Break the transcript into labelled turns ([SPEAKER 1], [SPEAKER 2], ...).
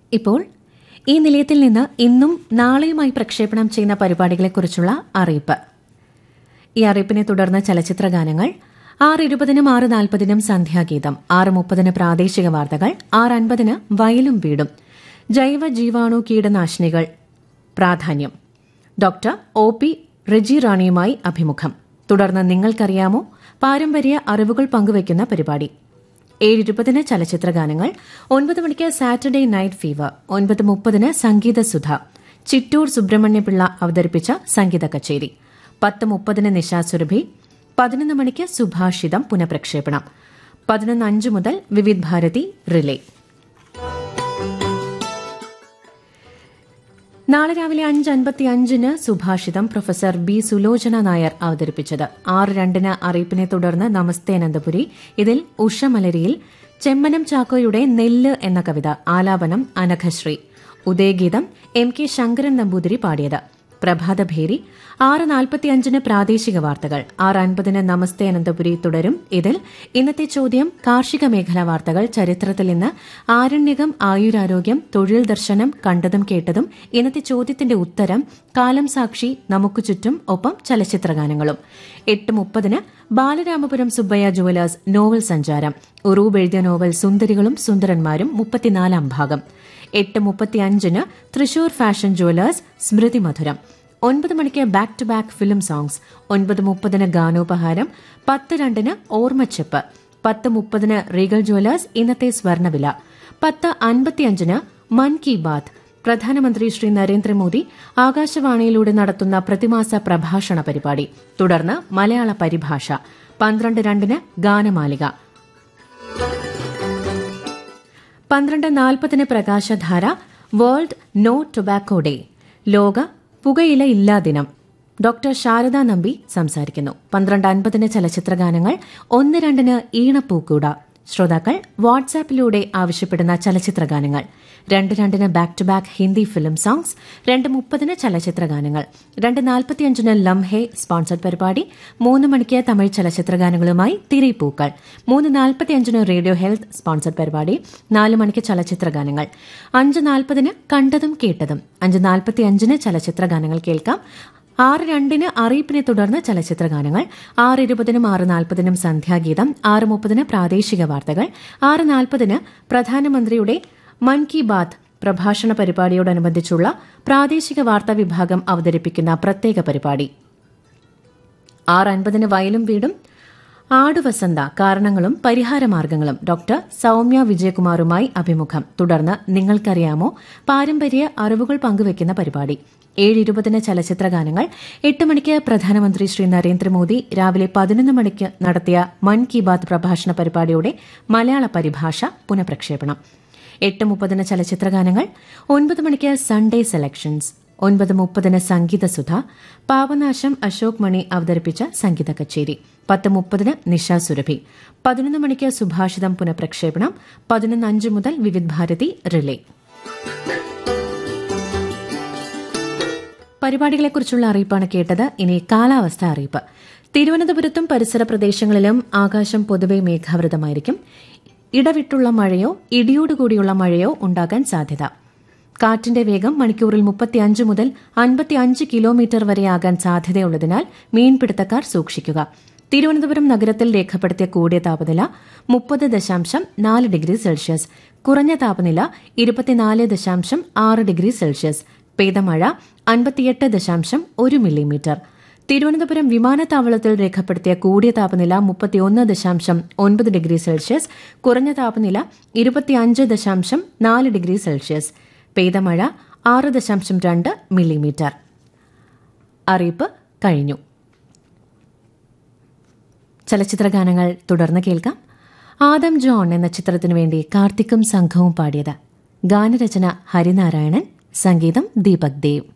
[SPEAKER 1] ഇപ്പോൾ ഈ നിലയത്തിൽ നിന്ന് ഇന്നും നാളെയുമായി പ്രക്ഷേപണം ചെയ്യുന്ന പരിപാടികളെക്കുറിച്ചുള്ള അറിയിപ്പ് ഈ അറിയിപ്പിനെ തുടർന്ന് ചലച്ചിത്ര ഗാനങ്ങൾ ആറ് ഇരുപതിനും ആറ് നാൽപ്പതിനും സന്ധ്യാഗീതം ആറ് മുപ്പതിന് പ്രാദേശിക വാർത്തകൾ ആറ് അൻപതിന് വയലും വീടും ജൈവ ജീവാണു കീടനാശിനികൾ പ്രാധാന്യം ഡോക്ടർ ഒ പി റെജി റാണിയുമായി അഭിമുഖം തുടർന്ന് നിങ്ങൾക്കറിയാമോ പാരമ്പര്യ അറിവുകൾ പങ്കുവയ്ക്കുന്ന പരിപാടി ഏഴ് ഇരുപതിന് ചലച്ചിത്ര ഗാനങ്ങൾ ഒൻപത് മണിക്ക് സാറ്റർഡേ നൈറ്റ് ഫീവർ ഒൻപത് മുപ്പതിന് സംഗീത സുധ ചിറ്റൂർ സുബ്രഹ്മണ്യപിള്ള അവതരിപ്പിച്ച സംഗീത കച്ചേരി പത്ത് മുപ്പതിന് നിശാ സുരഭി പതിനൊന്ന് മണിക്ക് സുഭാഷിതം പുനഃപ്രക്ഷേപണം പതിനൊന്ന് അഞ്ച് മുതൽ വിവിധ് ഭാരതി റിലേ നാളെ രാവിലെ അഞ്ച് അൻപത്തി അഞ്ചിന് സുഭാഷിതം പ്രൊഫസർ ബി സുലോചന നായർ അവതരിപ്പിച്ചത് ആറ് രണ്ടിന് അറിയിപ്പിനെ തുടർന്ന് നമസ്തേ അനന്തപുരി ഇതിൽ ഉഷ മലരിയിൽ ചെമ്മനം ചാക്കോയുടെ നെല്ല് എന്ന കവിത ആലാപനം അനഘശ്രീ ഉദയഗീതം എം കെ ശങ്കരൻ നമ്പൂതിരി പാടിയത് പ്രഭാതഭേരി ആറ് നാൽപ്പത്തിയഞ്ചിന് പ്രാദേശിക വാർത്തകൾ ആറ് അൻപതിന് നമസ്തേ അനന്തപുരി തുടരും ഇതിൽ ഇന്നത്തെ ചോദ്യം കാർഷിക മേഖലാ വാർത്തകൾ ചരിത്രത്തിൽ ഇന്ന് ആരണ്യകം ആയുരാരോഗ്യം തൊഴിൽ ദർശനം കണ്ടതും കേട്ടതും ഇന്നത്തെ ചോദ്യത്തിന്റെ ഉത്തരം കാലം സാക്ഷി നമുക്ക് ചുറ്റും ഒപ്പം ചലച്ചിത്രഗാനങ്ങളും എട്ട് മുപ്പതിന് ബാലരാമപുരം സുബ്ബയ്യ ജുവലേഴ്സ് നോവൽ സഞ്ചാരം ഉറൂബ് എഴുതിയ നോവൽ സുന്ദരികളും സുന്ദരന്മാരും മുപ്പത്തിനാലാം ഭാഗം എട്ട് മുപ്പത്തിയഞ്ചിന് തൃശൂർ ഫാഷൻ ജുവലേഴ്സ് സ്മൃതി മധുരം ഒൻപത് മണിക്ക് back to back film songs ഒൻപത് മുപ്പതിന് ഗാനോപഹാരം പത്ത് രണ്ടിന് ഓർമ്മച്ചെപ്പ് പത്ത് മുപ്പതിന് റീഗൽ ജുവലേഴ്സ് ഇന്നത്തെ സ്വർണ്ണവില പത്ത് അൻപത്തിയഞ്ചിന് മൻ കി ബാത്ത് പ്രധാനമന്ത്രി ശ്രീ നരേന്ദ്രമോദി ആകാശവാണിയിലൂടെ നടത്തുന്ന പ്രതിമാസ പ്രഭാഷണ പരിപാടി തുടർന്ന് മലയാള പരിഭാഷ പന്ത്രണ്ട് രണ്ടിന് ഗാനമാലിക പന്ത്രണ്ട് നാൽപ്പതിന് പ്രകാശധാര വേൾഡ് നോ ടൊബാക്കോ ഡേ ലോക പുകയില ഇല്ലാ ദിനം ഡോക്ടർ ശാരദ നമ്പി സംസാരിക്കുന്നു പന്ത്രണ്ട് അൻപതിന് ചലച്ചിത്രഗാനങ്ങൾ ഒന്ന് രണ്ടിന് ഈണപ്പൂക്കൂട ശ്രോതാക്കൾ വാട്സാപ്പിലൂടെ ആവശ്യപ്പെടുന്ന ചലച്ചിത്രഗാനങ്ങൾ രണ്ട് രണ്ടിന് back to back Hindi film songs രണ്ട് മുപ്പതിന് ചലച്ചിത്രഗാനങ്ങൾ രണ്ട് നാൽപ്പത്തിയഞ്ചിന് ലംഹെ സ്പോൺസർഡ് പരിപാടി മൂന്ന് മണിക്ക് തമിഴ് ചലച്ചിത്രഗാനങ്ങളുമായി തിരിപ്പൂക്കൾ മൂന്ന് നാൽപ്പത്തിയഞ്ചിന് റേഡിയോ ഹെൽത്ത് സ്പോൺസർഡ് പരിപാടി നാല് മണിക്ക് ചലച്ചിത്രഗാനങ്ങൾ അഞ്ച് നാൽപ്പതിന് കണ്ടതും കേട്ടതും അഞ്ച് നാൽപ്പത്തിയഞ്ചിന് ചലച്ചിത്രഗാനങ്ങൾ കേൾക്കാം ആറ് രണ്ടിന് അറിയിപ്പിനെ തുടർന്ന് ചലച്ചിത്രഗാനങ്ങൾ ആറ് ഇരുപതിനും ആറ് നാൽപ്പതിനും സന്ധ്യാഗീതം ആറ് മുപ്പതിന് പ്രാദേശിക വാർത്തകൾ ആറ് നാൽപ്പതിന് പ്രധാനമന്ത്രിയുടെ മൻ കി ബാത്ത് പ്രഭാഷണ പരിപാടിയോടനുബന്ധിച്ചുള്ള പ്രാദേശിക വാർത്താ വിഭാഗം അവതരിപ്പിക്കുന്ന പ്രത്യേക പരിപാടി ആറ് അൻപതിന് വയലും വീടും ആടുവസന്ത കാരണങ്ങളും പരിഹാരമാർഗങ്ങളും ഡോക്ടർ സൌമ്യ വിജയകുമാറുമായി അഭിമുഖം തുടർന്ന് നിങ്ങൾക്കറിയാമോ പാരമ്പര്യ അറിവുകൾ പങ്കുവയ്ക്കുന്ന പരിപാടി ഏഴ് ഇരുപതിന് ചലച്ചിത്ര ഗാനങ്ങൾ എട്ട് മണിക്ക് പ്രധാനമന്ത്രി ശ്രീ നരേന്ദ്രമോദി രാവിലെ പതിനൊന്ന് മണിക്ക് നടത്തിയ മൻ കി ബാത്ത് പ്രഭാഷണ പരിപാടിയുടെ മലയാള പരിഭാഷ പുനഃപ്രക്ഷേപണം എട്ട് മുപ്പതിന് ചലച്ചിത്ര ഗാനങ്ങൾ ഒൻപത് മണിക്ക് സൺഡേ സെലക്ഷൻസ് ഒൻപത് മുപ്പതിന് സംഗീതസുധ പാവനാശം അശോക് മണി അവതരിപ്പിച്ച സംഗീത കച്ചേരി പത്ത് മുപ്പതിന് നിശ സുരഭി പതിനൊന്ന് മണിക്ക് സുഭാഷിതം പുനഃപ്രക്ഷേപണം പതിനൊന്ന് അഞ്ച് മുതൽ വിവിധ് ഭാരതി റിലേ പരിപാടികളെക്കുറിച്ചുള്ള അറിയിപ്പാണ് കേട്ടത് ഇനി കാലാവസ്ഥ അറിയിപ്പ് തിരുവനന്തപുരത്തും പരിസര പ്രദേശങ്ങളിലും ആകാശം പൊതുവെ മേഘാവൃതമായിരിക്കും ഇടവിട്ടുള്ള മഴയോ ഇടിയോടുകൂടിയുള്ള മഴയോ ഉണ്ടാകാൻ സാധ്യത കാറ്റിന്റെ വേഗം മണിക്കൂറിൽ മുപ്പത്തിയഞ്ച് മുതൽ അൻപത്തിയഞ്ച് കിലോമീറ്റർ വരെയാകാൻ സാധ്യതയുള്ളതിനാൽ മീൻപിടുത്തക്കാർ സൂക്ഷിക്കുക തിരുവനന്തപുരം നഗരത്തിൽ രേഖപ്പെടുത്തിയ കൂടിയ താപനില മുപ്പത് ദശാംശം നാല് ഡിഗ്രി സെൽഷ്യസ് കുറഞ്ഞ താപനില ഇരുപത്തിനാല് ദശാംശം ആറ് ഡിഗ്രി സെൽഷ്യസ് പെയ്ത മഴ അൻപത്തിയെട്ട് ദശാംശം ഒരു മില്ലിമീറ്റർ തിരുവനന്തപുരം വിമാനത്താവളത്തിൽ രേഖപ്പെടുത്തിയ കൂടിയ താപനില മുപ്പത്തിയൊന്ന് ദശാംശം ഒൻപത് ഡിഗ്രി സെൽഷ്യസ് കുറഞ്ഞ താപനില ഇരുപത്തിയഞ്ച് ദശാംശം നാല് ഡിഗ്രി സെൽഷ്യസ് പെയ്ത മഴ ആറ് ദശാംശം രണ്ട് മില്ലിമീറ്റർ അറിയിപ്പ് കഴിഞ്ഞു ചലച്ചിത്രഗാനങ്ങൾ തുടർന്ന് കേൾക്കാം ആദം ജോൺ എന്ന ചിത്രത്തിനു വേണ്ടി കാർത്തിക്കും സംഘവും പാടിയത് ഗാനരചന ഹരിനാരായണൻ സംഗീതം ദീപക് ദേവ്